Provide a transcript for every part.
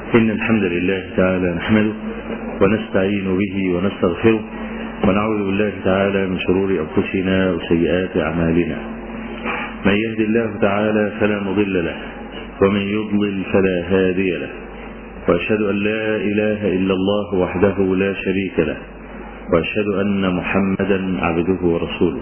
إن الحمد لله تعالى نحمده ونستعين به ونستغفره ونعوذ بالله تعالى من شرور أنفسنا وسيئات أعمالنا من يهد الله تعالى فلا مضل له ومن يضلل فلا هادي له وأشهد أن لا إله إلا الله وحده لا شريك له وأشهد أن محمدا عبده ورسوله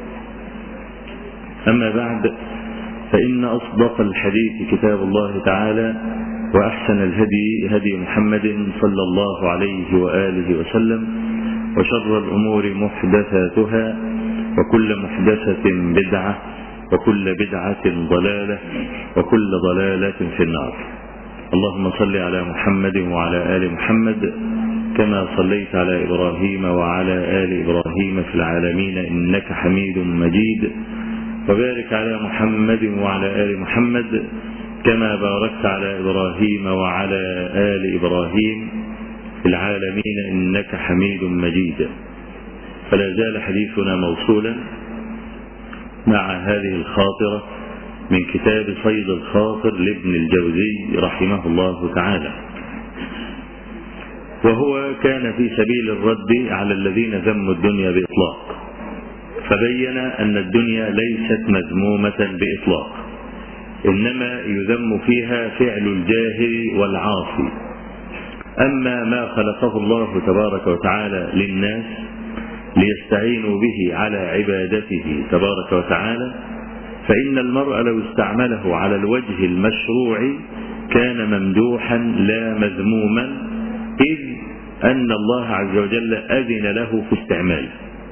أما بعد فإن أصدق الحديث كتاب الله تعالى وأحسن الهدي هدي محمد صلى الله عليه وآله وسلم وشر الأمور محدثاتها وكل محدثة بدعة وكل بدعة ضلالة وكل ضلالة في النار اللهم صل على محمد وعلى آل محمد كما صليت على إبراهيم وعلى آل إبراهيم في العالمين إنك حميد مجيد وبارك على محمد وعلى آل محمد كما باركت على إبراهيم وعلى آل إبراهيم في العالمين إنك حميد مجيد فلا زال حديثنا موصولا مع هذه الخاطرة من كتاب صيد الخاطر لابن الجوزي رحمه الله تعالى وهو كان في سبيل الرد على الذين ذموا الدنيا بإطلاق فبين أن الدنيا ليست مذمومة بإطلاق إنما يذم فيها فعل الجاهل والعاصي أما ما خلقه الله تبارك وتعالى للناس ليستعينوا به على عبادته تبارك وتعالى فإن المرء لو استعمله على الوجه المشروع كان ممدوحا لا مذموما إذ أن الله عز وجل أذن له في استعماله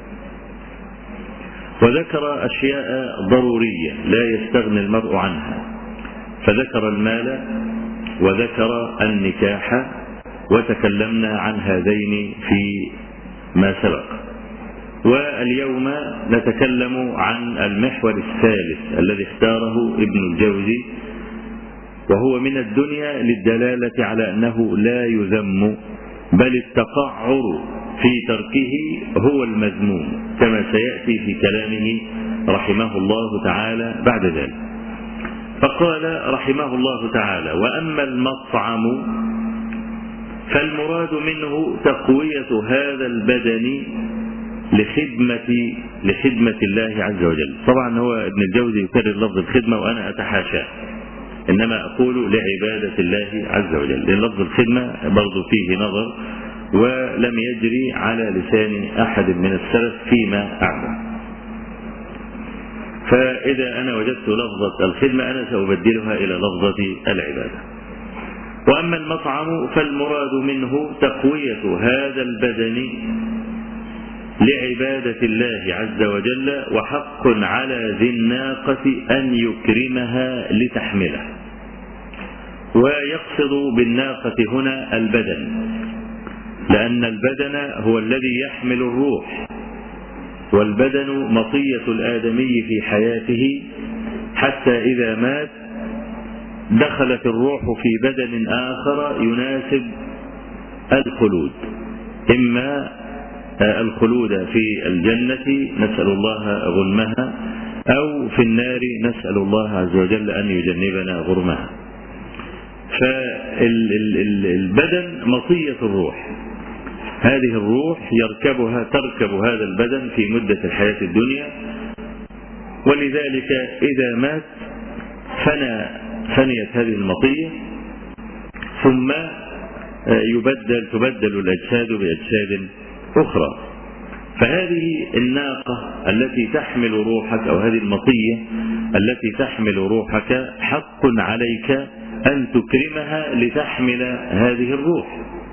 وذكر أشياء ضرورية لا يستغني المرء عنها فذكر المال وذكر النكاح وتكلمنا عن هذين في ما سبق واليوم نتكلم عن المحور الثالث الذي اختاره ابن الجوزي وهو من الدنيا للدلالة على أنه لا يذم بل التقعر في تركه هو المذموم كما سيأتي في كلامه رحمه الله تعالى بعد ذلك فقال رحمه الله تعالى وأما المطعم فالمراد منه تقوية هذا البدن لخدمة لخدمة الله عز وجل طبعا هو ابن الجوزي يكرر لفظ الخدمة وأنا أتحاشاه إنما أقول لعبادة الله عز وجل لأن لفظ الخدمة برضو فيه نظر ولم يجري على لسان أحد من السلف فيما أعلم فإذا أنا وجدت لفظة الخدمة أنا سأبدلها إلى لفظة العبادة وأما المطعم فالمراد منه تقوية هذا البدن لعبادة الله عز وجل وحق على ذي الناقة أن يكرمها لتحمله ويقصد بالناقة هنا البدن لأن البدن هو الذي يحمل الروح والبدن مطية الآدمي في حياته حتى إذا مات دخلت الروح في بدن آخر يناسب الخلود إما الخلود في الجنة نسأل الله غنمها أو في النار نسأل الله عز وجل أن يجنبنا غرمها فالبدن مطية الروح هذه الروح يركبها تركب هذا البدن في مدة الحياة الدنيا ولذلك إذا مات فنى فنيت هذه المطية ثم يبدل تبدل الأجساد بأجساد أخرى فهذه الناقة التي تحمل روحك أو هذه المطية التي تحمل روحك حق عليك أن تكرمها لتحمل هذه الروح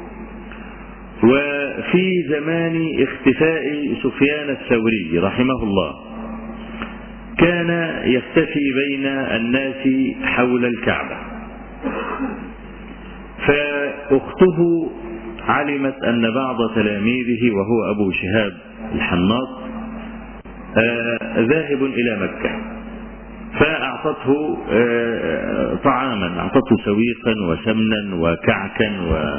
وفي زمان اختفاء سفيان الثوري رحمه الله كان يختفي بين الناس حول الكعبة فأخته علمت أن بعض تلاميذه وهو أبو شهاب الحناط ذاهب إلى مكة فأعطته طعاما أعطته سويقا وسمنا وكعكا و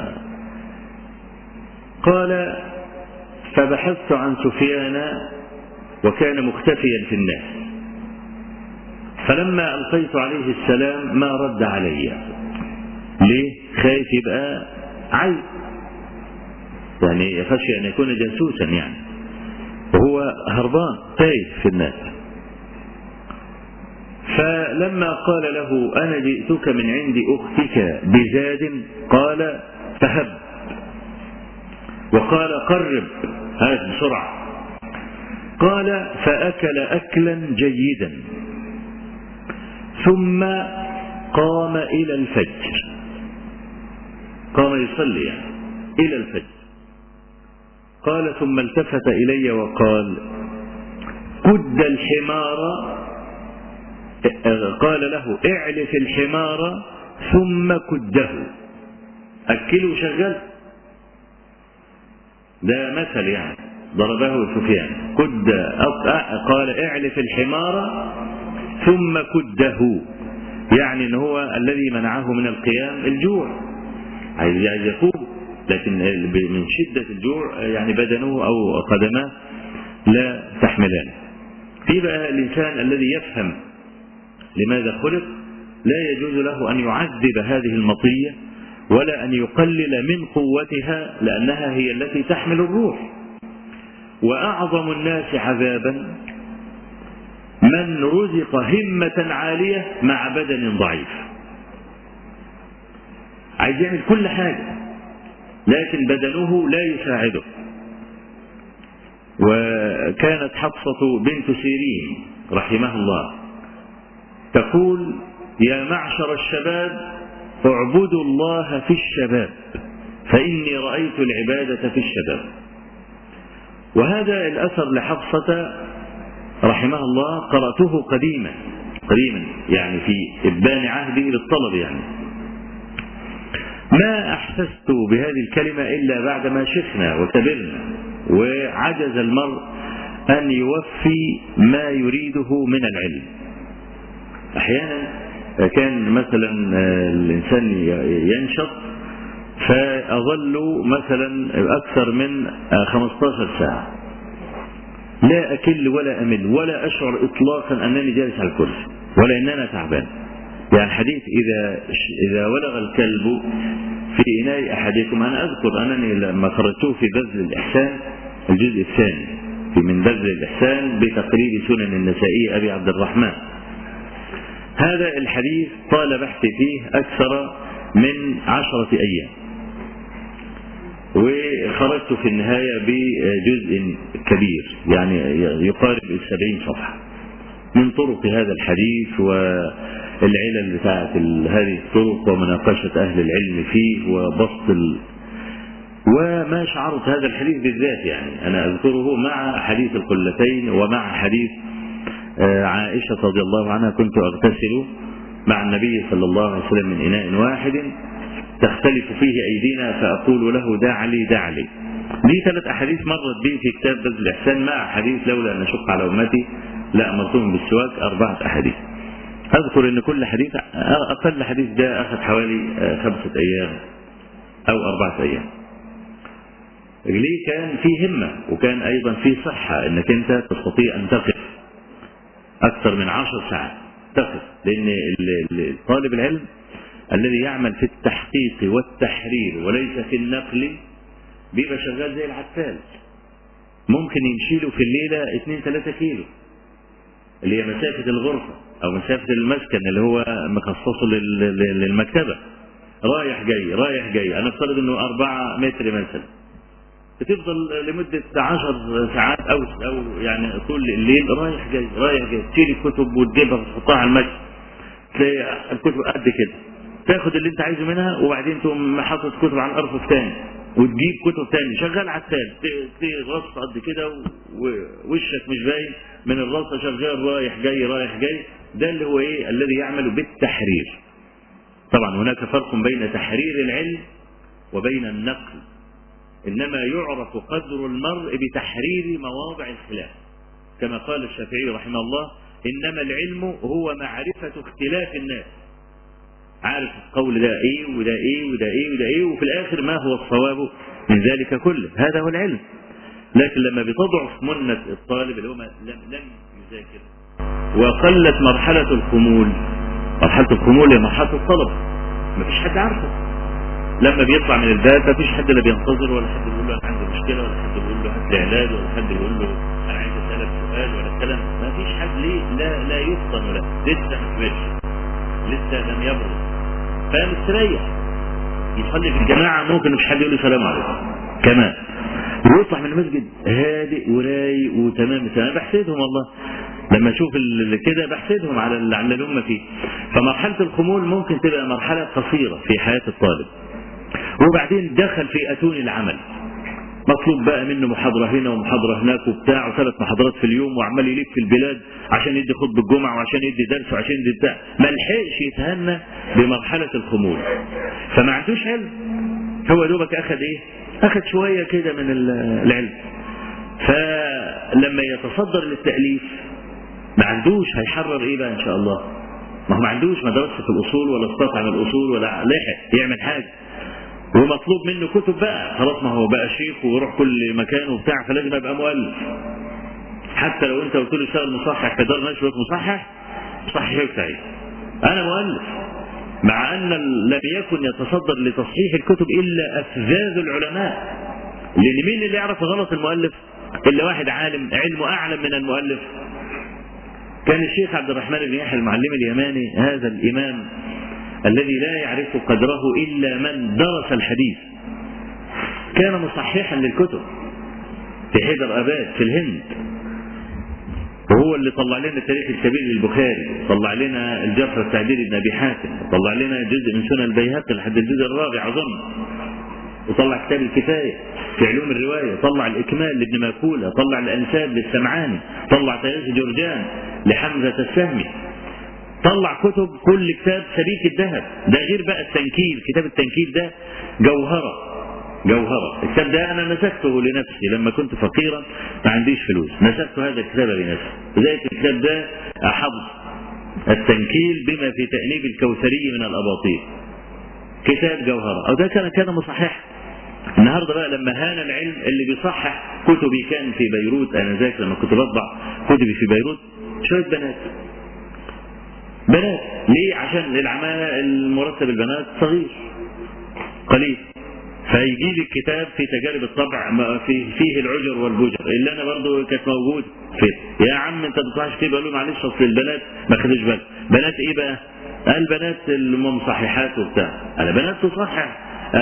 قال فبحثت عن سفيان وكان مختفيا في الناس فلما ألقيت عليه السلام ما رد علي ليه خايف يبقى عيب يعني خشي أن يكون جاسوسا يعني وهو هربان تايه في الناس فلما قال له أنا جئتك من عند أختك بزاد قال فهب وقال قرب هذا بسرعة قال فأكل أكلا جيدا ثم قام إلى الفجر قام يصلي يعني إلى الفجر قال ثم التفت إلي وقال كد الحمار قال له اعلف الحمار ثم كده أكله شغل ده مثل يعني ضربه سفيان كد قال اعلف الحمار ثم كده يعني ان هو الذي منعه من القيام الجوع عايز يقوم لكن من شدة الجوع يعني بدنه أو قدماه لا تحملان في بقى الإنسان الذي يفهم لماذا خلق لا يجوز له أن يعذب هذه المطية ولا أن يقلل من قوتها لأنها هي التي تحمل الروح وأعظم الناس عذابا من رزق همة عالية مع بدن ضعيف عايز يعمل كل حاجة لكن بدنه لا يساعده وكانت حفصة بنت سيرين رحمها الله تقول يا معشر الشباب اعبدوا الله في الشباب فإني رأيت العبادة في الشباب وهذا الأثر لحفصة رحمها الله قرأته قديما قديما يعني في إبان عهدي للطلب يعني ما أحسست بهذه الكلمة إلا بعدما شفنا وكبرنا وعجز المرء أن يوفي ما يريده من العلم أحيانا كان مثلا الإنسان ينشط فأظل مثلا أكثر من 15 ساعة لا أكل ولا أمل ولا أشعر إطلاقا أنني جالس على الكرسي ولا أن أنا تعبان يعني حديث إذا إذا ولغ الكلب في إناء أحدكم أنا أذكر أنني لما خرجته في بذل الإحسان الجزء الثاني في من بذل الإحسان بتقريب سنن النسائي أبي عبد الرحمن هذا الحديث طال بحثي فيه أكثر من عشرة أيام وخرجت في النهاية بجزء كبير يعني يقارب السبعين صفحة من طرق هذا الحديث والعلل بتاعة هذه الطرق ومناقشة أهل العلم فيه وبسط ال... وما شعرت هذا الحديث بالذات يعني أنا أذكره مع حديث القلتين ومع حديث عائشة رضي الله عنها كنت أغتسل مع النبي صلى الله عليه وسلم من إناء واحد تختلف فيه أيدينا فأقول له دع لي دع لي دي ثلاث أحاديث مرت بي في كتاب بذل الإحسان مع حديث لولا أن أشق على أمتي لا أمرتهم بالسواك أربعة أحاديث أذكر أن كل حديث أقل حديث ده أخذ حوالي خمسة أيام أو أربعة أيام ليه كان في همة وكان أيضا في صحة أنك أنت تستطيع أن تقف أكثر من عشر ساعات تقف لأن طالب العلم الذي يعمل في التحقيق والتحرير وليس في النقل بيبقى شغال زي العتال ممكن يمشي له في الليلة 2 3 كيلو اللي هي مسافة الغرفة أو مسافة المسكن اللي هو مخصصه للمكتبة رايح جاي رايح جاي أنا أفترض إنه 4 متر مثلا بتفضل لمدة 10 ساعات أو أو يعني طول الليل رايح جاي رايح جاي تشيل الكتب وتجيبها وتحطها على المكتب تلاقي الكتب قد كده تاخد اللي انت عايزه منها وبعدين تقوم حاطط كتب على الارفف تاني وتجيب كتب تاني شغال على التاني تلاقي رص قد كده ووشك مش باين من الرصه شغال رايح جاي رايح جاي ده اللي هو ايه الذي يعمل بالتحرير طبعا هناك فرق بين تحرير العلم وبين النقل انما يعرف قدر المرء بتحرير مواضع الخلاف كما قال الشافعي رحمه الله انما العلم هو معرفه اختلاف الناس عارف القول ده ايه وده ايه وده ايه وده ايه وفي الاخر ما هو الصواب من ذلك كله هذا هو العلم لكن لما بتضعف منة الطالب اللي هو لم لم يذاكر وقلت مرحلة الخمول مرحلة الخمول هي مرحلة الطلب مفيش حد عارفه لما بيطلع من الباب مفيش حد لا بينتظر ولا حد بيقول له انا عندي مشكله ولا حد بيقول له هات لي علاج ولا حد بيقول له انا عايز اسالك سؤال ولا الكلام مفيش حد ليه لا لا يفطن له لسه ما كبرش لسه لم يبرز فمستريح يصلي في الجماعه ممكن مش حد يقول له سلام عليكم كمان ويطلع من المسجد هادئ ورايق وتمام تمام بحسدهم والله لما اشوف كده بحسدهم على على اللي هم فيه فمرحله الخمول ممكن تبقى مرحله قصيره في حياه الطالب وبعدين دخل في اتون العمل مطلوب بقى منه محاضرة هنا ومحاضرة هناك وبتاع وثلاث محاضرات في اليوم وعمال يلف في البلاد عشان يدي خطبة الجمعة وعشان يدي درس وعشان يدي بتاع ما لحقش يتهنى بمرحلة الخمول فما عندوش علم هو دوبك أخذ إيه؟ أخذ شوية كده من العلم فلما يتصدر للتأليف ما عندوش هيحرر إيه بقى إن شاء الله ما هو ما عندوش مدرسة في الأصول ولا استطعم الأصول ولا لحق يعمل حاجة ومطلوب منه كتب بقى خلاص ما هو بقى شيخ ويروح كل مكان وبتاع فلازم ابقى مؤلف حتى لو انت قلت له اشتغل مصحح في دار نشر مصحح صحح بتاعي انا مؤلف مع ان لم يكن يتصدر لتصحيح الكتب الا افذاذ العلماء لان مين اللي يعرف غلط المؤلف الا واحد عالم علمه اعلم من المؤلف كان الشيخ عبد الرحمن بن يحيى المعلم اليماني هذا الامام الذي لا يعرف قدره إلا من درس الحديث كان مصححا للكتب في حيدر أباد في الهند وهو اللي طلع لنا التاريخ الكبير للبخاري طلع لنا الجفر التعبير ابن أبي حاتم طلع لنا جزء من سنن البيهقي لحد الجزء الرابع أظن وطلع كتاب الكفاية في علوم الرواية طلع الإكمال لابن ماكولة طلع الأنساب للسمعاني طلع تاريخ جورجان لحمزة السهمي طلع كتب كل كتاب سبيك الذهب ده غير بقى التنكيل كتاب التنكيل ده جوهرة جوهرة الكتاب ده أنا نسخته لنفسي لما كنت فقيرا ما عنديش فلوس نسخت هذا الكتاب لنفسي ذلك الكتاب ده أحظ التنكيل بما في تأنيب الكوثري من الأباطيل كتاب جوهرة أو ده كان كان مصحح النهارده بقى لما هان العلم اللي بيصحح كتبي كان في بيروت انا ذاك لما كنت بطبع كتبي في بيروت شويه بنات بنات ليه عشان العمالة المرتب البنات صغير قليل فيجي لي الكتاب في تجارب الطبع في فيه العجر والبجر اللي انا برضو كانت موجود فيه يا عم انت ما تطلعش كده له معلش اصل البنات ما خدوش بالك بنات ايه بقى؟ قال بنات المصححات وبتاع انا بنات تصحح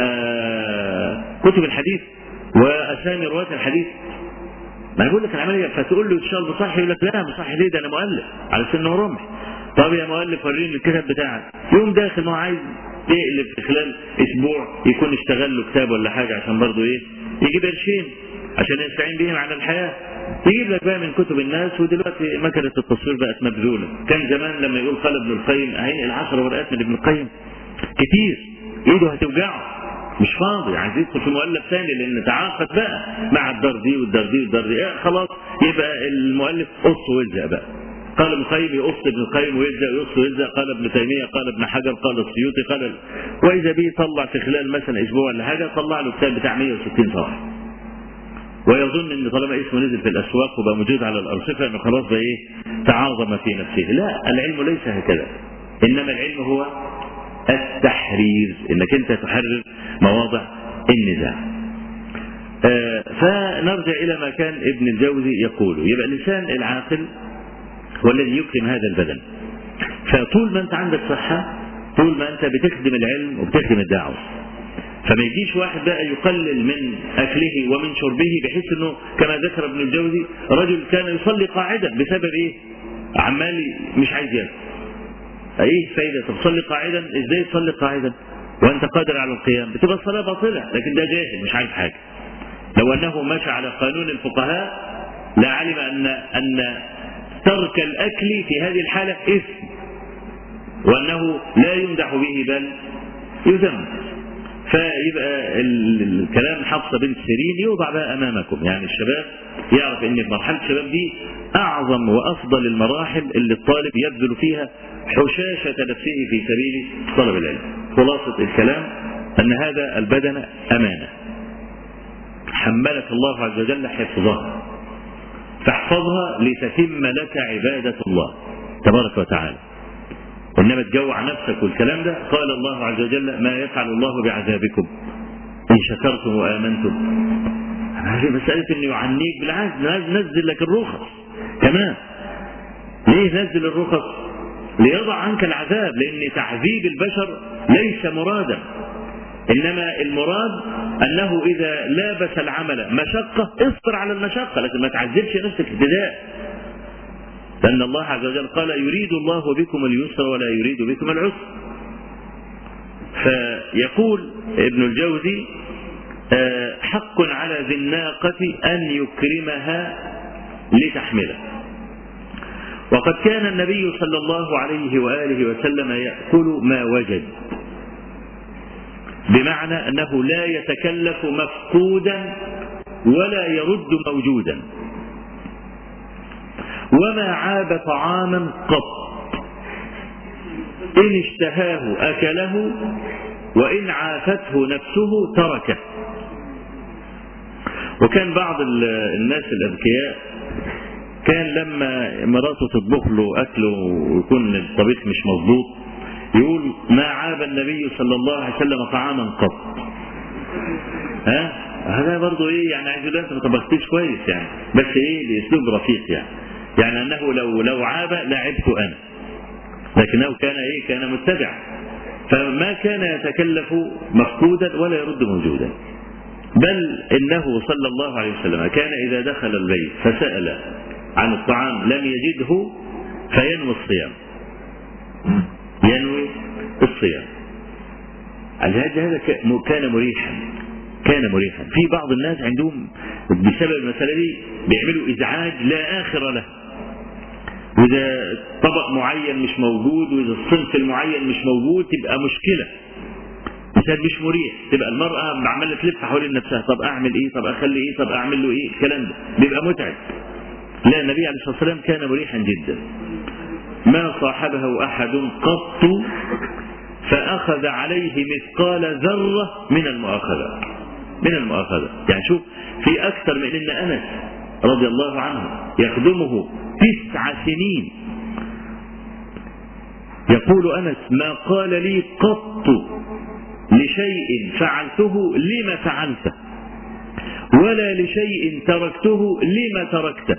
آه كتب الحديث واسامي رواه الحديث ما انا بقول لك العمليه فتقول له تشتغل مصحح يقول لك لا مصحح ليه ده انا مؤلف على سنه رمح طب يا مؤلف وريني الكتاب بتاعك يوم داخل ما هو عايز يقلب في خلال اسبوع يكون اشتغل له كتاب ولا حاجه عشان برضه ايه يجيب قرشين عشان يستعين بيهم على الحياه يجيب لك بقى من كتب الناس ودلوقتي مكنه التصوير بقت مبذوله كان زمان لما يقول قال ابن القيم اهي العشر ورقات من ابن القيم كتير ايده هتوجعه مش فاضي عايز يدخل في مؤلف ثاني لان تعاقد بقى مع الدار دي والدار دي والدار دي إيه خلاص يبقى المؤلف قص والزق بقى قال ابن القيم يقص ابن القيم ويلزق ويقص ويلزق قال ابن تيميه قال ابن حجر قال السيوطي قال واذا به طلع في خلال مثلا اسبوع ولا حاجه طلع له كتاب بتاع 160 صفحه ويظن ان طالما اسمه نزل في الاسواق وبقى موجود على الارصفه انه خلاص بقى ايه تعاظم في نفسه لا العلم ليس هكذا انما العلم هو التحرير انك انت تحرر مواضع النزاع آه فنرجع الى ما كان ابن الجوزي يقوله يبقى الانسان العاقل هو الذي يكرم هذا البدن فطول ما انت عندك صحة طول ما انت بتخدم العلم وبتخدم الدعوة فما يجيش واحد بقى يقلل من اكله ومن شربه بحيث انه كما ذكر ابن الجوزي رجل كان يصلي قاعدا بسبب ايه؟ عمال مش عايز ياكل. ايه فايده؟ طب صلي قاعدا ازاي تصلي قاعدا؟ وانت قادر على القيام بتبقى الصلاه باطله لكن ده جاهل مش عارف حاجه. لو انه مشى على قانون الفقهاء لعلم ان ان ترك الأكل في هذه الحالة إثم وأنه لا يمدح به بل يذم فيبقى الكلام حفصة بنت سيرين يوضع بقى أمامكم يعني الشباب يعرف أن في مرحلة الشباب دي أعظم وأفضل المراحل اللي الطالب يبذل فيها حشاشة نفسه في سبيل طلب العلم خلاصة الكلام أن هذا البدن أمانة حملك الله عز وجل حفظها فاحفظها لتتم لك عبادة الله تبارك وتعالى إنما تجوع نفسك والكلام ده قال الله عز وجل ما يفعل الله بعذابكم إن شكرتم وآمنتم مسألة إنه يعنيك بالعكس نزل لك الرخص كمان ليه نزل الرخص ليضع عنك العذاب لأن تعذيب البشر ليس مرادا إنما المراد أنه إذا لابس العمل مشقة اصبر على المشقة لكن ما تعذبش نفسك ابتداء لأن الله عز وجل قال يريد الله بكم اليسر ولا يريد بكم العسر فيقول ابن الجوزي حق على ذي الناقة أن يكرمها لتحمله وقد كان النبي صلى الله عليه وآله وسلم يأكل ما وجد بمعنى أنه لا يتكلف مفقودا ولا يرد موجودا وما عاب طعاما قط إن اشتهاه أكله وإن عافته نفسه تركه وكان بعض الناس الأذكياء كان لما مراته تطبخ له أكله ويكون الطبيخ مش مظبوط يقول ما عاب النبي صلى الله عليه وسلم طعاما قط ها هذا برضه ايه يعني عايز انت ما طبختيش كويس يعني بس ايه باسلوب رفيق يعني يعني انه لو لو عاب لعبت انا لكنه كان ايه كان متبعا فما كان يتكلف مفقودا ولا يرد موجودا بل انه صلى الله عليه وسلم كان اذا دخل البيت فسال عن الطعام لم يجده فينوي الصيام ينوي الصيام الهاج هذا كان مريحا كان مريحا في بعض الناس عندهم بسبب المسألة دي بيعملوا إزعاج لا آخر له وإذا طبق معين مش موجود وإذا الصنف المعين مش موجود تبقى مشكلة مثال مش مريح تبقى المرأة عمالة تلف حوالين نفسها طب أعمل إيه طب أخلي إيه طب أعمل له إيه الكلام ده بيبقى متعب لا النبي عليه الصلاة والسلام كان مريحا جدا ما صاحبه أحد قط فأخذ عليه مثقال ذرة من المؤاخذة من المؤاخذة يعني شوف في أكثر من أن أنس رضي الله عنه يخدمه تسع سنين يقول أنس ما قال لي قط لشيء فعلته لما فعلته ولا لشيء تركته لما تركته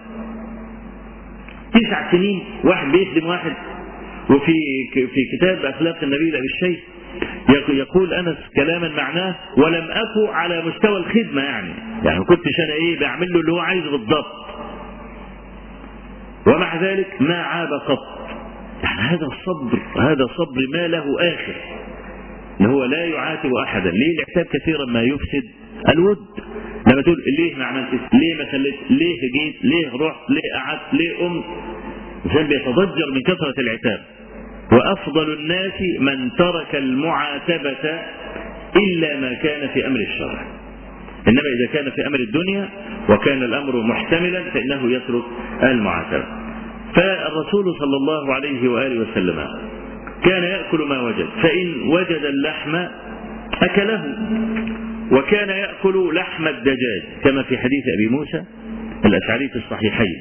تسع سنين واحد بيخدم واحد وفي في كتاب اخلاق النبي لابي الشيخ يقول انس كلاما معناه ولم اكو على مستوى الخدمه يعني يعني ما كنتش انا ايه بعمل له اللي هو عايزه بالضبط ومع ذلك ما عاب قط يعني هذا الصبر هذا صبر ما له اخر ان هو لا يعاتب احدا ليه العتاب كثيرا ما يفسد الود لما تقول ليه ما عملتش ليه ما خليت ليه جيت ليه رحت ليه قعدت ليه قمت الانسان بيتضجر من كثره العتاب وافضل الناس من ترك المعاتبه الا ما كان في امر الشرع انما اذا كان في امر الدنيا وكان الامر محتملا فانه يترك المعاتبه فالرسول صلى الله عليه واله وسلم كان ياكل ما وجد فان وجد اللحم اكله وكان يأكل لحم الدجاج كما في حديث أبي موسى الأشعري في الصحيحين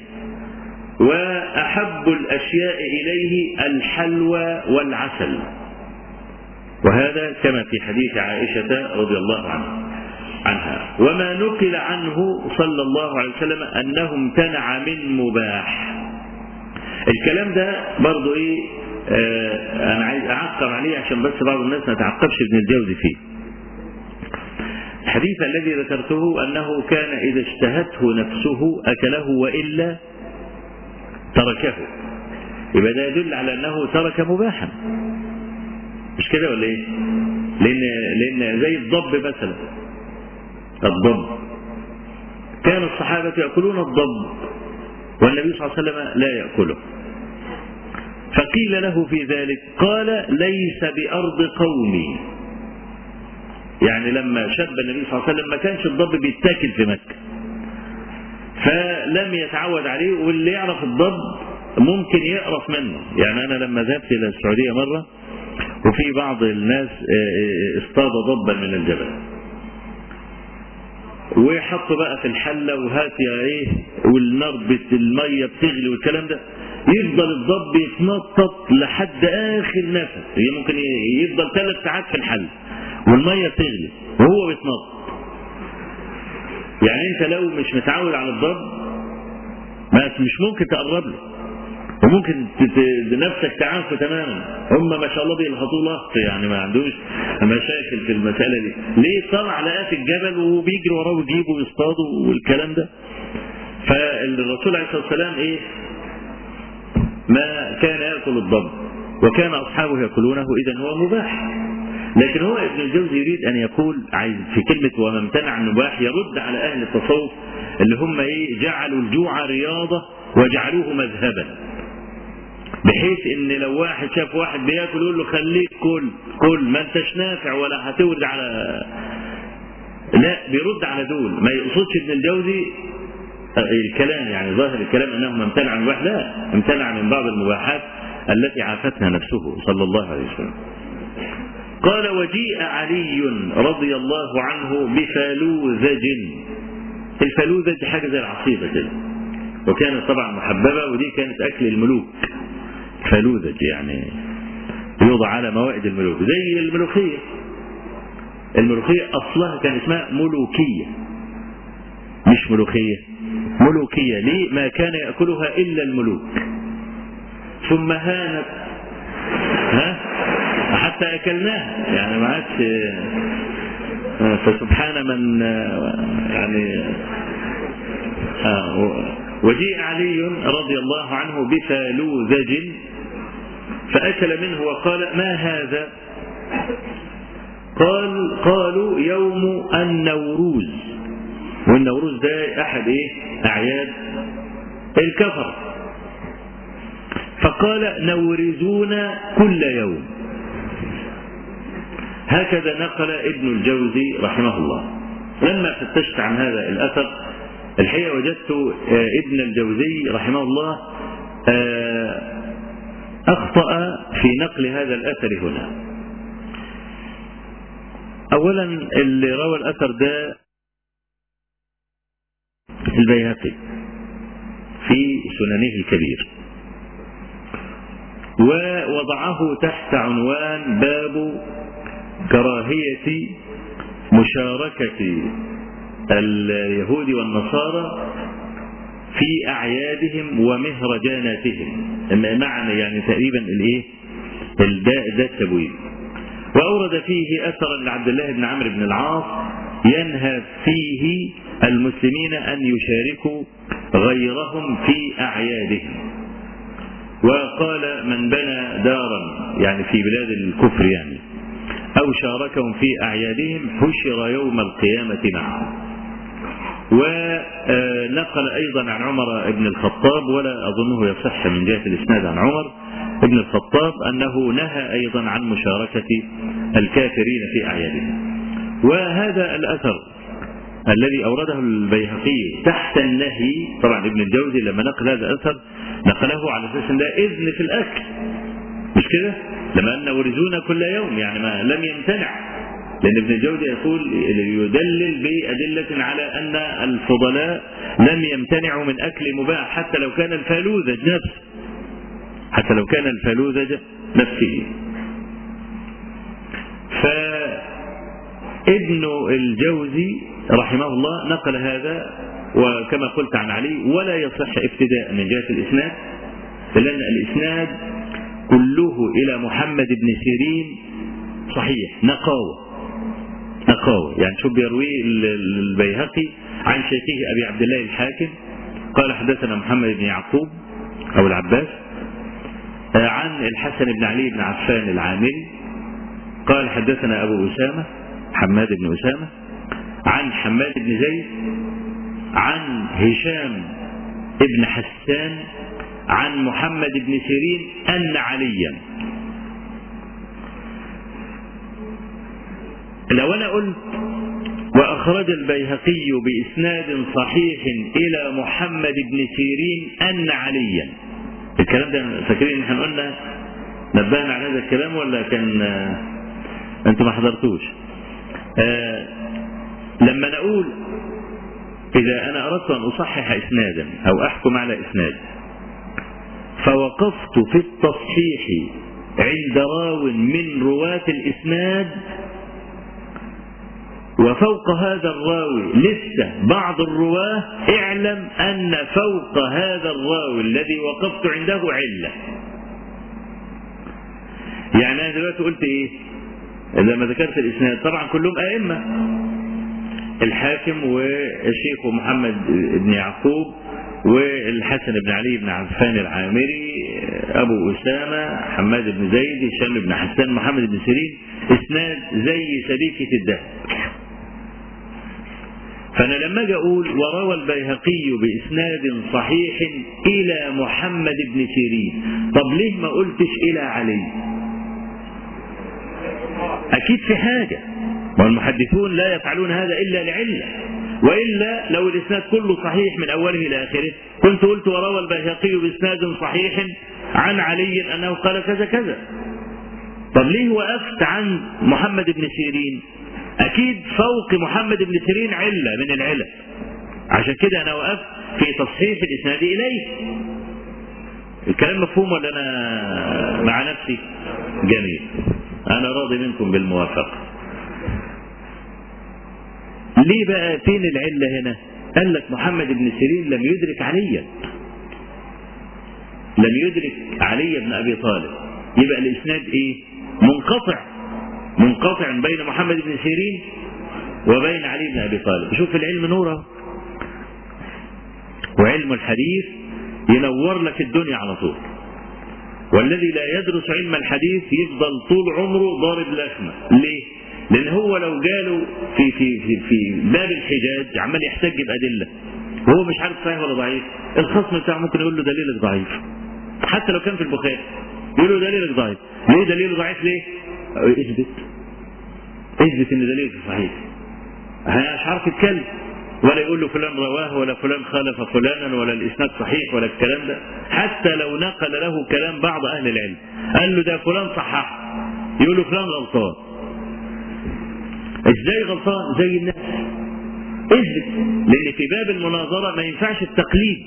وأحب الأشياء إليه الحلوى والعسل وهذا كما في حديث عائشة رضي الله عنها عنها وما نقل عنه صلى الله عليه وسلم أنه امتنع من مباح الكلام ده برضو ايه آه انا عايز اعقب عليه عشان بس بعض الناس ما تعقبش ابن الجوزي فيه الحديث الذي ذكرته أنه كان إذا اشتهته نفسه أكله وإلا تركه يبقى ده يدل على أنه ترك مباحا مش كده ولا إيه؟ لأن لأن زي الضب مثلا الضب كان الصحابة يأكلون الضب والنبي صلى الله عليه وسلم لا يأكله فقيل له في ذلك قال ليس بأرض قومي يعني لما شب النبي صلى الله عليه وسلم ما كانش الضب بيتاكل في مكة فلم يتعود عليه واللي يعرف الضب ممكن يقرف منه يعني أنا لما ذهبت إلى السعودية مرة وفي بعض الناس اصطاد ضبا من الجبل وحطوا بقى في الحلة وهات يا ايه والنار المية بتغلي والكلام ده يفضل الضب يتنطط لحد اخر نفس هي ممكن يفضل ثلاث ساعات في الحل والميه تغلي وهو بيتنطط يعني انت لو مش متعود على الضب ما مش ممكن تقرب له وممكن نفسك تعافى تماما هم ما شاء الله بيلخطوه لخط يعني ما عندوش مشاكل في المسألة دي ليه طلع لقاه في الجبل وبيجري وراه ويجيبه ويصطاده والكلام ده فالرسول عليه الصلاة والسلام ايه ما كان يأكل الضب وكان أصحابه يأكلونه إذا هو مباح لكن هو ابن الجوزي يريد أن يقول عايز في كلمة وما امتنع المباح يرد على أهل التصوف اللي هم إيه جعلوا الجوع رياضة وجعلوه مذهبا بحيث ان لو واحد شاف واحد بياكل يقول له خليك كل كل ما انتش نافع ولا هتورد على لا بيرد على دول ما يقصدش ابن الجوزي الكلام يعني ظاهر الكلام انه ما امتنع من المباح لا امتنع من بعض المباحات التي عافتها نفسه صلى الله عليه وسلم قال وجيء علي رضي الله عنه بفالوذج الفالوذج حاجه زي العصيده كده وكانت طبعا محببه ودي كانت اكل الملوك فالوذج يعني يوضع على موائد الملوك زي الملوخيه الملوخيه اصلها كان اسمها ملوكيه مش ملوخيه ملوكيه ليه ما كان ياكلها الا الملوك ثم هانت ها حتى اكلناها يعني ما عادش فسبحان من يعني آه وجيء علي رضي الله عنه بفالوذج فأكل منه وقال ما هذا قال قالوا يوم النوروز والنوروز ده أحد إيه أعياد الكفر فقال نورزون كل يوم هكذا نقل ابن الجوزي رحمه الله لما فتشت عن هذا الأثر الحقيقة وجدت ابن الجوزي رحمه الله أخطأ في نقل هذا الأثر هنا أولا اللي روى الأثر ده البيهقي في سننه الكبير ووضعه تحت عنوان باب كراهية مشاركة اليهود والنصارى في أعيادهم ومهرجاناتهم معنى يعني تقريبا الإيه الداء ده التبويب وأورد فيه أثرا لعبد الله بن عمرو بن العاص ينهى فيه المسلمين أن يشاركوا غيرهم في أعيادهم وقال من بنى دارا يعني في بلاد الكفر يعني أو شاركهم في أعيادهم حشر يوم القيامة معهم ونقل أيضا عن عمر بن الخطاب ولا أظنه يصح من جهة الإسناد عن عمر بن الخطاب أنه نهى أيضا عن مشاركة الكافرين في أعيادهم وهذا الأثر الذي أورده البيهقي تحت النهي طبعا ابن الجوزي لما نقل هذا الأثر نقله على أساس أن ده إذن في الأكل مش كده؟ لما أن ورزونا كل يوم يعني ما لم يمتنع لأن ابن الجوزي يقول يدلل بأدلة على أن الفضلاء لم يمتنعوا من أكل مباح حتى لو كان الفالوذج نفسه حتى لو كان الفالوذج نفسه فابن الجوزي رحمه الله نقل هذا وكما قلت عن علي ولا يصح ابتداء من جهة الإسناد لأن الإسناد كله إلى محمد بن سيرين صحيح نقاوة نقاوة يعني شوف بيرويه البيهقي عن شيخه أبي عبد الله الحاكم قال حدثنا محمد بن يعقوب أو العباس عن الحسن بن علي بن عفان العامري قال حدثنا أبو أسامة حماد بن أسامة عن حماد بن زيد عن هشام بن حسان عن محمد بن سيرين أن عليا لو أنا قلت وأخرج البيهقي بإسناد صحيح إلى محمد بن سيرين أن عليا الكلام ده فاكرين احنا قلنا نبهنا على هذا الكلام ولا كان انتم ما حضرتوش آه لما نقول إذا أنا أردت أن أصحح إسنادا أو أحكم على إسناد فوقفت في التصحيح عند راو من رواة الإسناد وفوق هذا الراوي لسه بعض الرواه اعلم أن فوق هذا الراوي الذي وقفت عنده علة يعني أنا دلوقتي قلت إيه لما ذكرت الإسناد طبعا كلهم أئمة الحاكم والشيخ محمد بن يعقوب والحسن بن علي بن عفان العامري أبو أسامة حماد بن زيد هشام بن حسان محمد بن سيرين إسناد زي سبيكة الدهب فأنا لما أجي أقول وروى البيهقي بإسناد صحيح إلى محمد بن سيرين طب ليه ما قلتش إلى علي أكيد في حاجة والمحدثون لا يفعلون هذا إلا لعلة وإلا لو الإسناد كله صحيح من أوله إلى آخره كنت قلت وروى البيهقي بإسناد صحيح عن علي أنه قال كذا كذا طب ليه وقفت عن محمد بن سيرين أكيد فوق محمد بن سيرين علة من العلل عشان كده أنا وقفت في تصحيح الإسناد إليه الكلام مفهوم ولا أنا مع نفسي جميل أنا راضي منكم بالموافقة ليه بقى فين العلة هنا قال لك محمد بن سيرين لم يدرك عليا لم يدرك علي بن أبي طالب يبقى الإسناد إيه منقطع منقطع بين محمد بن سيرين وبين علي بن أبي طالب شوف العلم نوره وعلم الحديث ينور لك الدنيا على طول والذي لا يدرس علم الحديث يفضل طول عمره ضارب لخمة ليه لان هو لو جاله في في في في باب الحجاج عمال يحتج بادله وهو مش عارف صحيح ولا ضعيف الخصم بتاعه ممكن يقول له دليلك ضعيف حتى لو كان في البخاري يقول له دليلك ضعيف ليه دليله ضعيف ليه اثبت اثبت ان دليلك صحيح مش عارف يتكلم ولا يقول له فلان رواه ولا فلان خالف فلانا ولا الاسناد صحيح ولا الكلام ده حتى لو نقل له كلام بعض اهل العلم قال له ده فلان صحح يقول له فلان غلطان ازاي غلطان زي الناس اثبت لان في باب المناظره ما ينفعش التقليد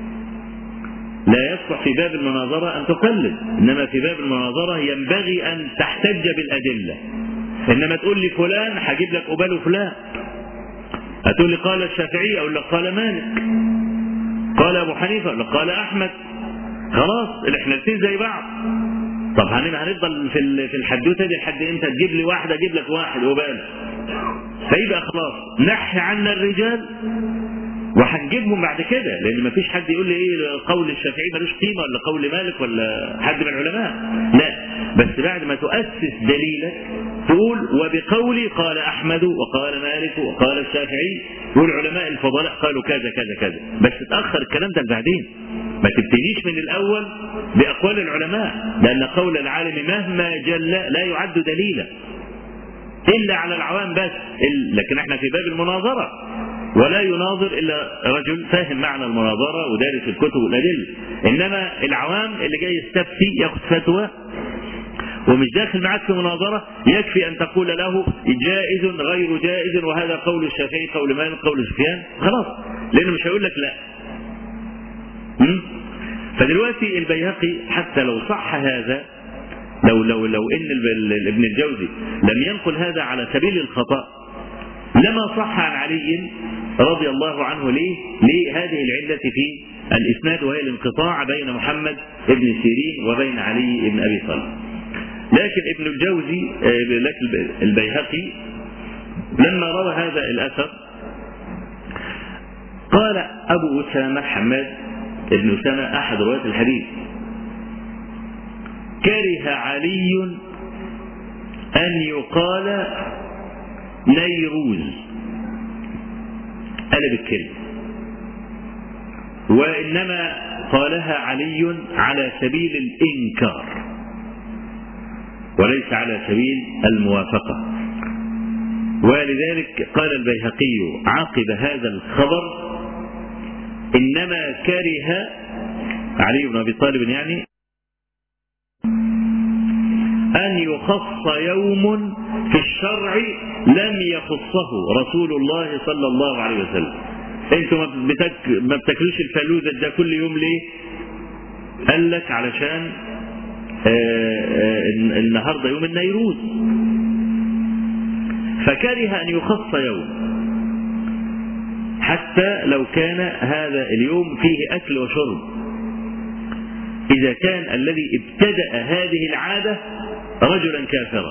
لا يصلح في باب المناظرة أن تقلد إنما في باب المناظرة ينبغي أن تحتج بالأدلة إنما تقول لي فلان هجيب لك قباله فلان هتقول لي قال الشافعي أقول لك قال مالك قال أبو حنيفة أقول لك قال أحمد خلاص الاحنا زي بعض طب هنفضل في في الحدوته دي لحد امتى تجيب لي واحد اجيب لك واحد وبال فيبقى خلاص نحي عنا الرجال وهنجيبهم بعد كده لان ما فيش حد يقول لي ايه قول الشافعي ملوش قيمه ولا قول مالك ولا حد من العلماء لا بس بعد ما تؤسس دليلك تقول وبقولي قال احمد وقال مالك وقال الشافعي والعلماء الفضلاء قالوا كذا كذا كذا بس تاخر الكلام ده لبعدين ما تبتديش من الاول باقوال العلماء لان قول العالم مهما جل لا يعد دليلا الا على العوام بس لكن احنا في باب المناظره ولا يناظر الا رجل فاهم معنى المناظره ودارس الكتب والادله انما العوام اللي جاي يستفتي ياخد فتوى ومش داخل معاك في مناظرة يكفي أن تقول له جائز غير جائز وهذا قول الشافعي قول مالك قول سفيان خلاص لأنه مش هيقول لك لا فدلوقتي البيهقي حتى لو صح هذا لو لو لو ان ابن الجوزي لم ينقل هذا على سبيل الخطأ لما صح عن علي رضي الله عنه ليه؟ لهذه العلة في الإسناد وهي الانقطاع بين محمد بن سيرين وبين علي بن أبي طالب. لكن ابن الجوزي لكن البيهقي لما روى هذا الأثر قال أبو أسامة حماد ابن أسامة أحد رواة الحديث كره علي أن يقال نيروز قلب الكلمة وإنما قالها علي على سبيل الإنكار وليس على سبيل الموافقة ولذلك قال البيهقي عقب هذا الخبر إنما كره علي بن أبي طالب يعني أن يخص يوم في الشرع لم يخصه رسول الله صلى الله عليه وسلم انتوا ما بتاكلوش الفلوذة ده كل يوم ليه قال لك علشان النهارده يوم النيروز فكره ان يخص يوم حتى لو كان هذا اليوم فيه اكل وشرب اذا كان الذي ابتدا هذه العاده رجلا كافرا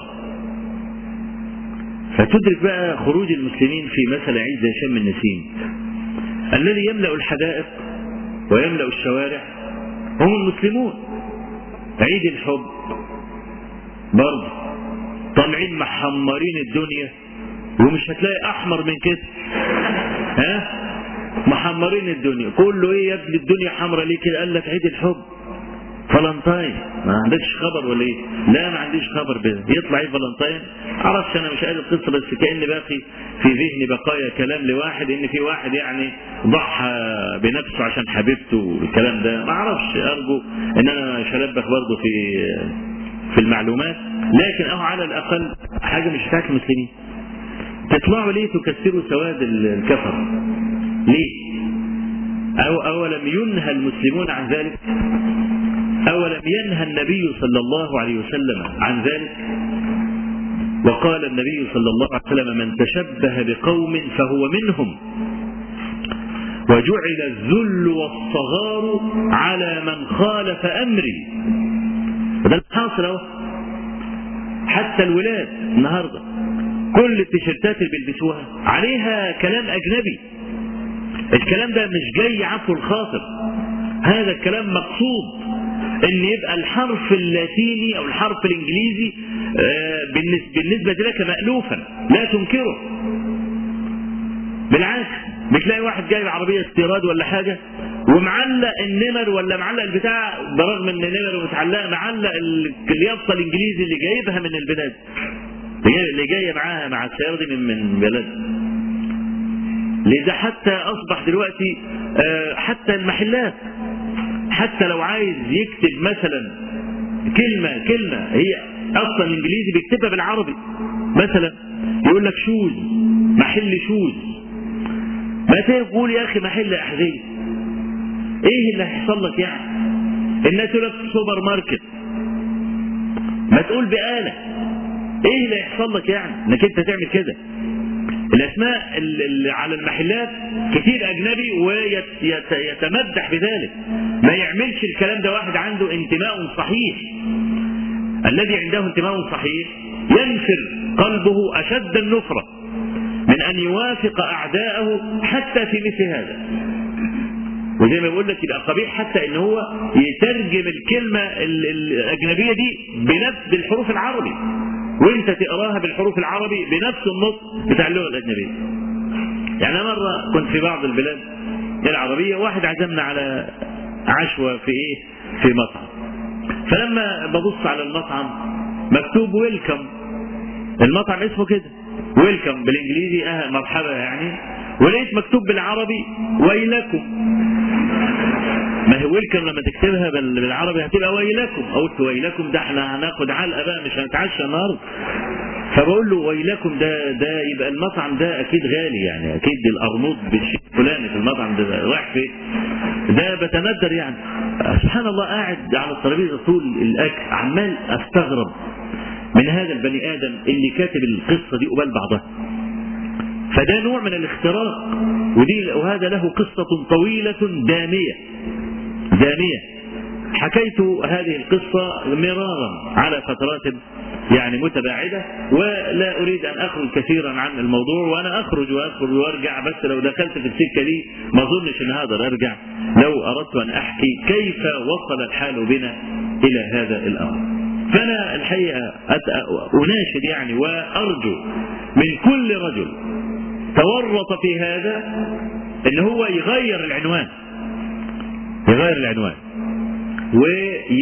فتدرك بقى خروج المسلمين في مثل عيد زي شم النسيم الذي يملا الحدائق ويملا الشوارع هم المسلمون عيد الحب برضه طالعين محمرين الدنيا ومش هتلاقي احمر من كده ها محمرين الدنيا كله ايه يا ابني الدنيا حمرا ليه كده قال لك عيد الحب فالنتاين ما عندكش خبر ولا ايه لا ما عنديش خبر بده يطلع ايه فالنتاين معرفش انا مش قادر القصه بس كان باقي في ذهني بقايا كلام لواحد ان في واحد يعني ضحى بنفسه عشان حبيبته والكلام ده ما اعرفش ارجو ان انا مش هلبخ برضه في في المعلومات لكن اهو على الاقل حاجه مش بتاعت المسلمين تطلعوا ليه تكسروا سواد الكفر ليه أو أولم ينهى المسلمون عن ذلك أولم ينهى النبي صلى الله عليه وسلم عن ذلك وقال النبي صلى الله عليه وسلم من تشبه بقوم فهو منهم وجعل الذل والصغار على من خالف أمري وده الحاصل اهو حتى الولاد النهارده كل التيشيرتات اللي بيلبسوها عليها كلام اجنبي الكلام ده مش جاي عفو الخاطر هذا الكلام مقصود ان يبقى الحرف اللاتيني او الحرف الانجليزي بالنسبه لك مالوفا لا تنكره بالعكس بتلاقي واحد جايب عربيه استيراد ولا حاجه ومعلق النمر ولا معلق البتاع برغم ان النمر متعلقه معلق اليافطه الانجليزي اللي جايبها من البلاد اللي جايه معاها مع السياره دي من من بلد لذا حتى اصبح دلوقتي حتى المحلات حتى لو عايز يكتب مثلا كلمه كلمه هي اصلا انجليزي بيكتبها بالعربي مثلا يقول لك شوز محل شوز ما تقول يا اخي محل احذيه ايه اللي هيحصل لك يعني الناس يقول لك سوبر ماركت ما تقول بآلة ايه اللي هيحصل لك يعني انك انت تعمل كده الاسماء اللي على المحلات كتير اجنبي ويتمدح بذلك ما يعملش الكلام ده واحد عنده انتماء صحيح الذي عنده انتماء صحيح ينفر قلبه اشد النفره من ان يوافق اعداءه حتى في مثل هذا وزي ما بقول لك يبقى قبيح حتى ان هو يترجم الكلمه الاجنبيه دي بنفس بالحروف العربي وانت تقراها بالحروف العربي بنفس النطق بتاع اللغه الاجنبيه. يعني انا مره كنت في بعض البلاد العربيه واحد عزمنا على عشوه في ايه؟ في مطعم. فلما ببص على المطعم مكتوب ويلكم المطعم اسمه كده ويلكم بالانجليزي اه مرحبا يعني ولقيت مكتوب بالعربي ويلكم ما هي ويلكم لما تكتبها بالعربي هتبقى ويلكم قلت ويلكم ده احنا هناخد علقه بقى مش هنتعشى النهارده فبقول له ويلكم ده ده يبقى المطعم ده اكيد غالي يعني اكيد القرموط بالشيء الفلاني في المطعم ده رايح فين؟ ده بتندر يعني سبحان الله قاعد على الترابيزه طول الاكل عمال استغرب من هذا البني ادم اللي كاتب القصه دي قبال بعضها فده نوع من الاختراق ودي وهذا له قصة طويلة دامية دامية حكيت هذه القصة مرارا على فترات يعني متباعدة ولا أريد أن أخرج كثيرا عن الموضوع وأنا أخرج وأخرج وأرجع بس لو دخلت في السكة دي ما أظنش أن هقدر أرجع لو أردت أن أحكي كيف وصل الحال بنا إلى هذا الأمر فأنا الحقيقة أناشد يعني وأرجو من كل رجل تورط في هذا ان هو يغير العنوان يغير العنوان وي...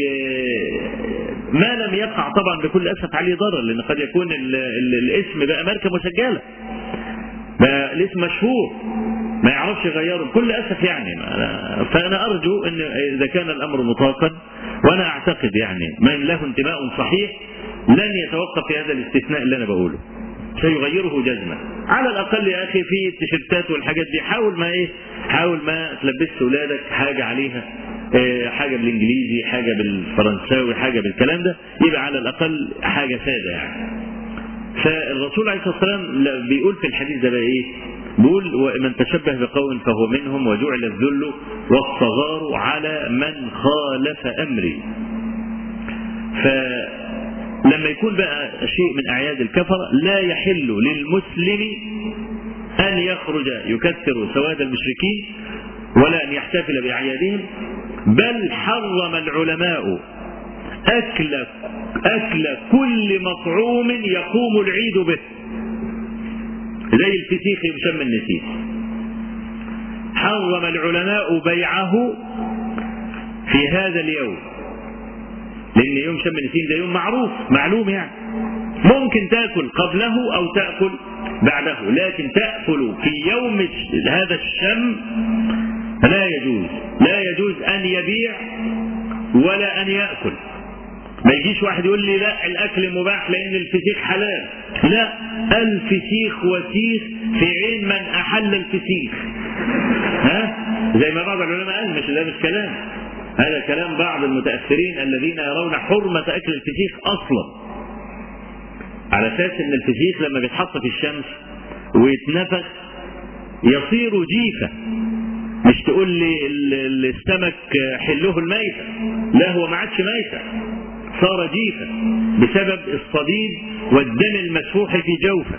ما لم يقع طبعا بكل اسف عليه ضرر لان قد يكون ال... ال... الاسم بقى ماركه مسجله بقى الاسم مشهور ما يعرفش يغيره بكل اسف يعني فانا ارجو ان اذا كان الامر مطاقا وانا اعتقد يعني من له انتماء صحيح لن يتوقف في هذا الاستثناء اللي انا بقوله سيغيره جزما على الاقل يا اخي في التيشيرتات والحاجات دي حاول ما ايه حاول ما تلبس اولادك حاجه عليها حاجة بالإنجليزي حاجة بالفرنساوي حاجة بالكلام ده يبقى على الأقل حاجة سادة يعني فالرسول عليه الصلاة والسلام بيقول في الحديث ده بقى إيه بيقول ومن تشبه بقوم فهو منهم وجعل الذل والصغار على من خالف أمري فلما يكون بقى شيء من أعياد الكفرة لا يحل للمسلم أن يخرج يكثر سواد المشركين ولا أن يحتفل بأعيادهم بل حرم العلماء أكل أكل كل مطعوم يقوم العيد به زي الفسيخ يشم النسيم حرم العلماء بيعه في هذا اليوم لأن يوم شم النسيم ده يوم معروف معلوم يعني ممكن تأكل قبله أو تأكل بعده لكن تأكل في يوم هذا الشم لا يجوز لا يجوز أن يبيع ولا أن يأكل ما يجيش واحد يقول لي لا الأكل مباح لأن الفسيخ حلال لا الفسيخ وسيخ في عين من أحل الفسيخ ها زي ما بعض العلماء قال مش ده مش كلام هذا كلام بعض المتأخرين الذين يرون حرمة أكل الفسيخ أصلا على أساس أن الفسيخ لما بيتحط في الشمس ويتنفخ يصير جيفة مش تقول لي السمك حلوه الميتة لا هو ما عادش ميتة صار جيفا بسبب الصديد والدم المسفوح في جوفه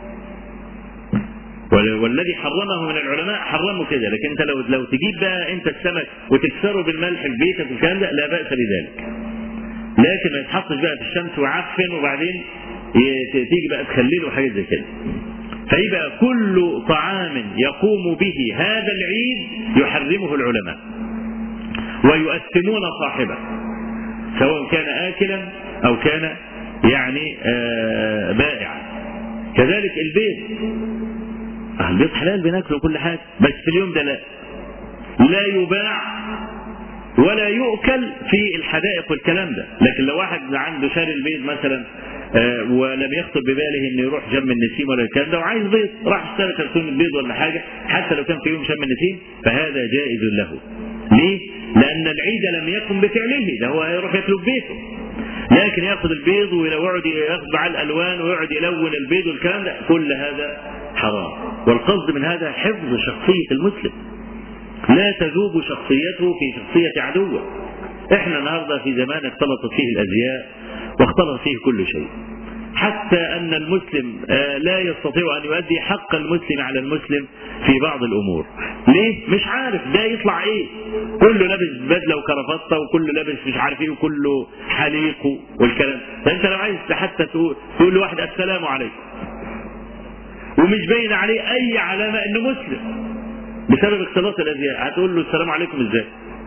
والذي حرمه من العلماء حرمه كده لكن انت لو لو تجيب بقى انت السمك وتكسره بالملح في بيتك والكلام ده لا باس بذلك لكن ما يتحطش بقى في الشمس وعفن وبعدين تيجي بقى تخلله وحاجات زي كده فيبقى كل طعام يقوم به هذا العيد يحرمه العلماء ويؤثمون صاحبه سواء كان آكلا أو كان يعني بائعا كذلك البيض البيض حلال بناكله كل حاجة بس في اليوم ده لا لا يباع ولا يؤكل في الحدائق والكلام ده لكن لو واحد عنده شاري البيض مثلا ولم يخطر بباله انه يروح جم النسيم ولا الكلام ده وعايز بيض راح اشترى كرتون البيض ولا حاجه حتى لو كان في يوم شم النسيم فهذا جائز له. ليه؟ لان العيد لم يقم بفعله ده هو هيروح ياكله في بيته. لكن ياخذ البيض ويقعد ياخذ على الالوان ويقعد يلون البيض والكلام ده كل هذا حرام. والقصد من هذا حفظ شخصيه المسلم. لا تذوب شخصيته في شخصيه عدوه. احنا النهارده في زمان اختلطت فيه الازياء واختلط فيه كل شيء حتى أن المسلم لا يستطيع أن يؤدي حق المسلم على المسلم في بعض الأمور ليه؟ مش عارف ده يطلع إيه كله لابس بدلة وكرافطة وكله لابس مش عارف إيه وكله حليق والكلام فأنت لو عايز حتى تقول, تقول لواحد السلام عليكم ومش باين عليه أي علامة إنه مسلم بسبب اختلاط الأزياء هتقول له السلام عليكم إزاي؟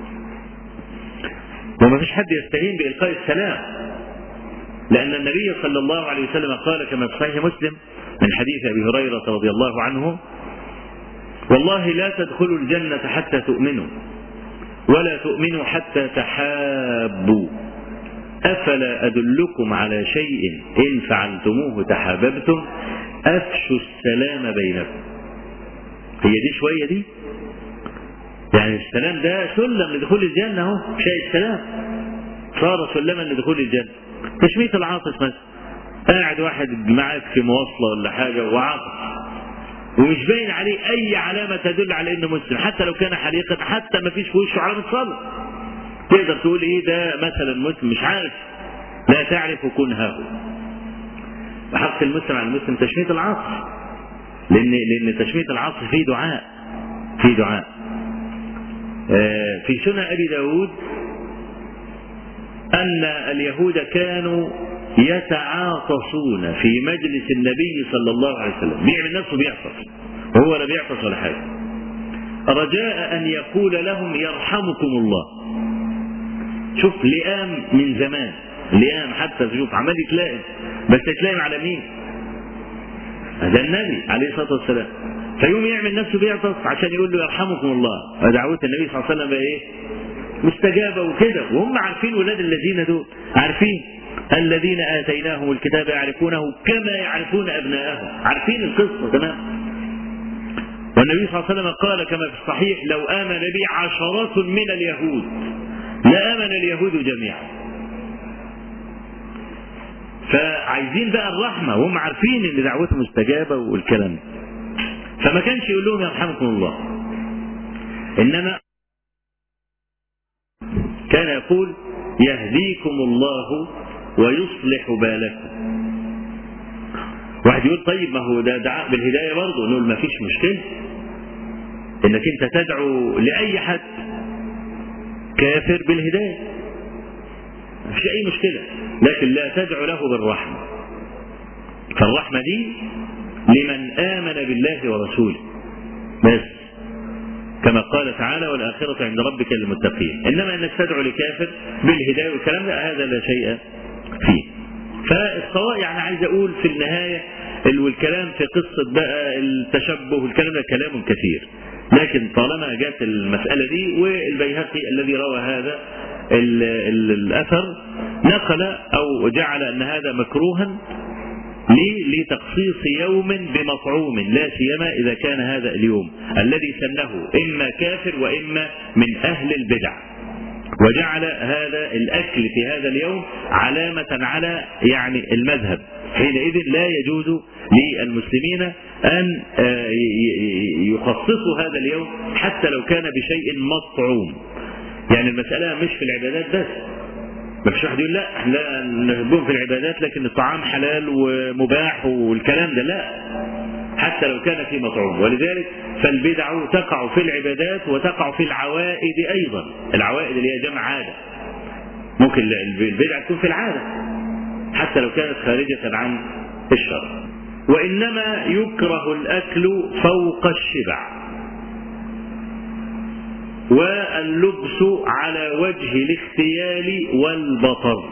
وما فيش حد يستهين بإلقاء السلام لأن النبي صلى الله عليه وسلم قال كما في صحيح مسلم من حديث أبي هريرة رضي الله عنه والله لا تدخلوا الجنة حتى تؤمنوا ولا تؤمنوا حتى تحابوا أفلا أدلكم على شيء إن فعلتموه تحاببتم أفشوا السلام بينكم هي دي شوية دي يعني السلام ده سلم لدخول الجنة اهو شيء السلام صار سلما لدخول الجنة تشميت العاطس مثلا قاعد واحد معاك في مواصلة ولا حاجة وعاطس ومش باين عليه أي علامة تدل على إنه مسلم حتى لو كان حليقا حتى ما فيش في وشه علامة صلاة تقدر تقول إيه ده مثلا مسلم مش عارف لا تعرف كنهه وحق المسلم على المسلم تشميت العاطس لأن لأن تشميت العاطس فيه دعاء فيه دعاء في سنة أبي داود أن اليهود كانوا يتعاطسون في مجلس النبي صلى الله عليه وسلم بيعمل نفسه بيعطس وهو لا بيعطس ولا حاجة رجاء أن يقول لهم يرحمكم الله شوف لئام من زمان لئام حتى تشوف عمال يتلائم بس يتلائم على مين؟ ده النبي عليه الصلاة والسلام فيوم يعمل نفسه بيعطس عشان يقول له يرحمكم الله ودعوة النبي صلى الله عليه وسلم بقى ايه؟ مستجابة وكده وهم عارفين ولاد الذين دول عارفين الذين آتيناهم الكتاب يعرفونه كما يعرفون أبناءهم عارفين القصة تمام والنبي صلى الله عليه وسلم قال كما في الصحيح لو آمن بي عشرات من اليهود لآمن اليهود جميعا فعايزين بقى الرحمة وهم عارفين ان دعوتهم مستجابة والكلام فما كانش يقول لهم يرحمكم الله انما كان يقول يهديكم الله ويصلح بالكم واحد يقول طيب ما هو ده دعاء بالهداية برضه نقول ما فيش مشكلة انك انت تدعو لأي حد كافر بالهداية ما فيش أي مشكلة لكن لا تدعو له بالرحمة فالرحمة دي لمن آمن بالله ورسوله بس كما قال تعالى والآخرة عند ربك للمتقين إنما أنك تدعو لكافر بالهداية والكلام ده هذا لا شيء فيه فالصواب يعني عايز أقول في النهاية والكلام في قصة بقى التشبه والكلام ده كلام كثير لكن طالما جت المسألة دي والبيهقي الذي روى هذا ال ال الأثر نقل أو جعل أن هذا مكروها ليه؟ لتخصيص يوم بمطعوم لا سيما إذا كان هذا اليوم الذي سنه إما كافر وإما من أهل البدع وجعل هذا الأكل في هذا اليوم علامة على يعني المذهب حينئذ لا يجوز للمسلمين أن يخصصوا هذا اليوم حتى لو كان بشيء مطعوم يعني المسألة مش في العبادات بس ما فيش واحد يقول لا احنا نحبهم في العبادات لكن الطعام حلال ومباح والكلام ده لا حتى لو كان في مطعوم ولذلك فالبدع تقع في العبادات وتقع في العوائد ايضا العوائد اللي هي جمع عاده ممكن البدع تكون في العاده حتى لو كانت خارجه عن الشرع وانما يكره الاكل فوق الشبع واللبس على وجه الاختيال والبطر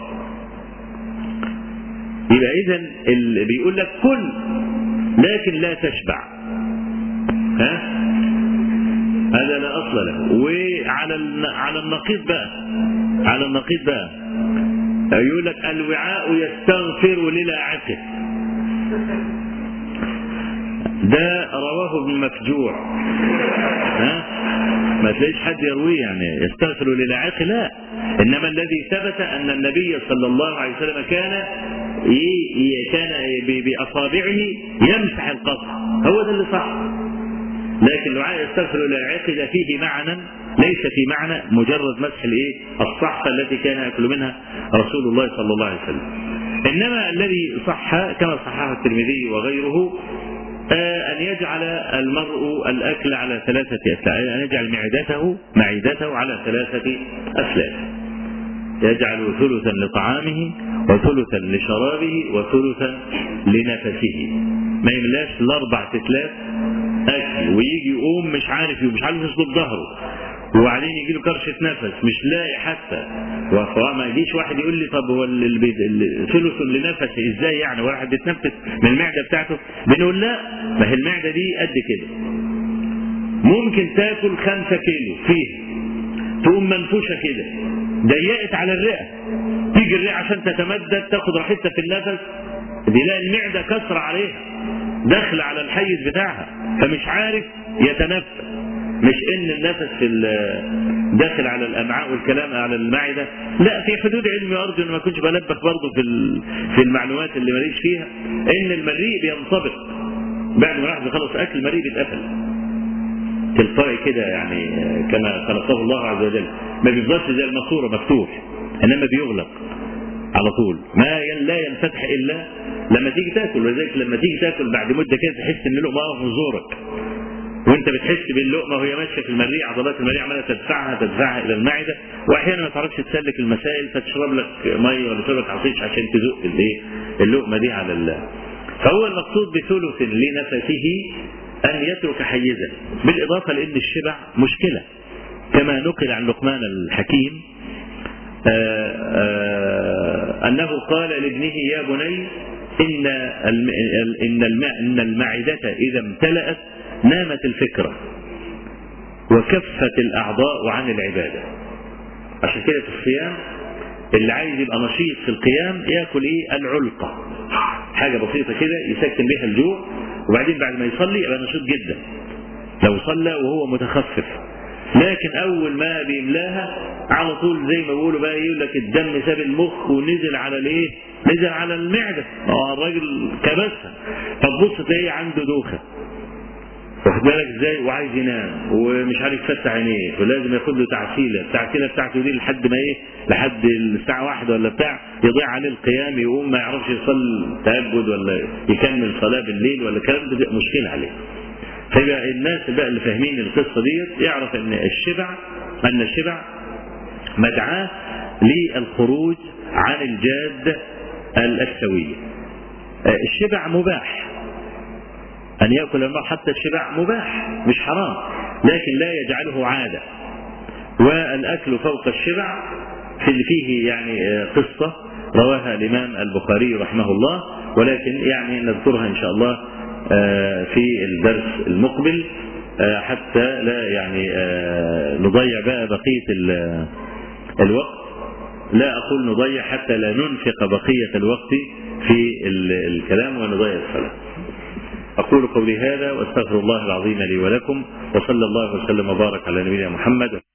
يبقى اذا اللي بيقول لك كل لكن لا تشبع ها هذا لا اصل له وعلى على النقيض بقى على النقيض بقى يقول لك الوعاء يستغفر للاعته ده رواه ابن مفجوع ها ما تلاقيش حد يرويه يعني يستغفر للاعاق لا انما الذي ثبت ان النبي صلى الله عليه وسلم كان كان باصابعه يمسح القطع هو ده اللي صح لكن دعاء يستغفر للاعاق ده فيه معنى ليس في معنى مجرد مسح الايه الصحفه التي كان ياكل منها رسول الله صلى الله عليه وسلم انما الذي صح كما صححه الترمذي وغيره أن يجعل المرء الأكل على ثلاثة أسلاف أن يجعل معدته معدته على ثلاثة أسلاف يجعل ثلثا لطعامه وثلثا لشرابه وثلثا لنفسه ما يملاش الأربع تسلاف أكل ويجي يقوم مش عارف مش عارف يصلب ظهره وبعدين يجي له كرشه نفس مش لاقي حتى ما يجيش واحد يقول لي طب هو ثلث لنفسه ازاي يعني واحد بيتنفس من المعده بتاعته بنقول لا ما هي المعده دي قد كده ممكن تاكل خمسة كيلو فيها تقوم منفوشه كده ضيقت على الرئه تيجي الرئه عشان تتمدد تاخد راحتها في النفس دي لا المعده كسر عليها داخله على الحيز بتاعها فمش عارف يتنفس مش ان النفس في داخل على الامعاء والكلام على المعده لا في حدود علمي ارجو ان ما كنتش بلبخ برضه في في المعلومات اللي ماليش فيها ان المريء بينطبق بعد ما الواحد يخلص اكل المريء بيتقفل تلقائي كده يعني كما خلقه الله عز وجل ما بيفضلش زي الماسوره مفتوح انما بيغلق على طول ما لا ينفتح الا لما تيجي تاكل ولذلك لما تيجي تاكل بعد مده كده تحس ان لقمه في زورك وانت بتحس باللقمه وهي ماشيه في المريء عضلات المريء عماله تدفعها تدفعها الى المعده واحيانا ما تعرفش تسلك المسائل فتشرب لك ميه ولا تشرب لك عصير عشان تزق الايه اللقمه دي على ال فهو المقصود بثلث لنفسه ان يترك حيزا بالاضافه لان الشبع مشكله كما نقل عن لقمان الحكيم آآ آآ انه قال لابنه يا بني ان ان ان المعده اذا امتلأت نامت الفكرة وكفت الأعضاء عن العبادة عشان كده في الصيام اللي عايز يبقى نشيط في القيام ياكل ايه العلقة حاجة بسيطة كده يسكن بيها الجوع وبعدين بعد ما يصلي يبقى نشيط جدا لو صلى وهو متخفف لكن اول ما بيملاها على طول زي ما بيقولوا بقى يقول لك الدم ساب المخ ونزل على الايه؟ نزل على المعده اه الراجل كبسها فتبص تلاقيه عنده دوخه واخد بالك ازاي وعايز ينام ومش عارف يفتح عينيه ولازم ياخد له تعسيله التعسيله بتاعته دي لحد ما ايه لحد الساعه واحدة ولا بتاع يضيع عليه القيام يقوم ما يعرفش يصلي تهجد ولا يكمل صلاه بالليل ولا الكلام ده مشكله عليه فيبقى الناس بقى اللي فاهمين القصه ديت يعرف ان الشبع ان الشبع مدعاه للخروج عن الجاده السويه الشبع مباح أن يأكل المرء حتى الشبع مباح مش حرام لكن لا يجعله عادة والأكل فوق الشبع في اللي فيه يعني قصة رواها الإمام البخاري رحمه الله ولكن يعني نذكرها إن شاء الله في الدرس المقبل حتى لا يعني نضيع بقى بقية الوقت لا أقول نضيع حتى لا ننفق بقية الوقت في الكلام ونضيع الصلاة أقول قولي هذا وأستغفر الله العظيم لي ولكم وصلى الله وسلم وبارك على نبينا محمد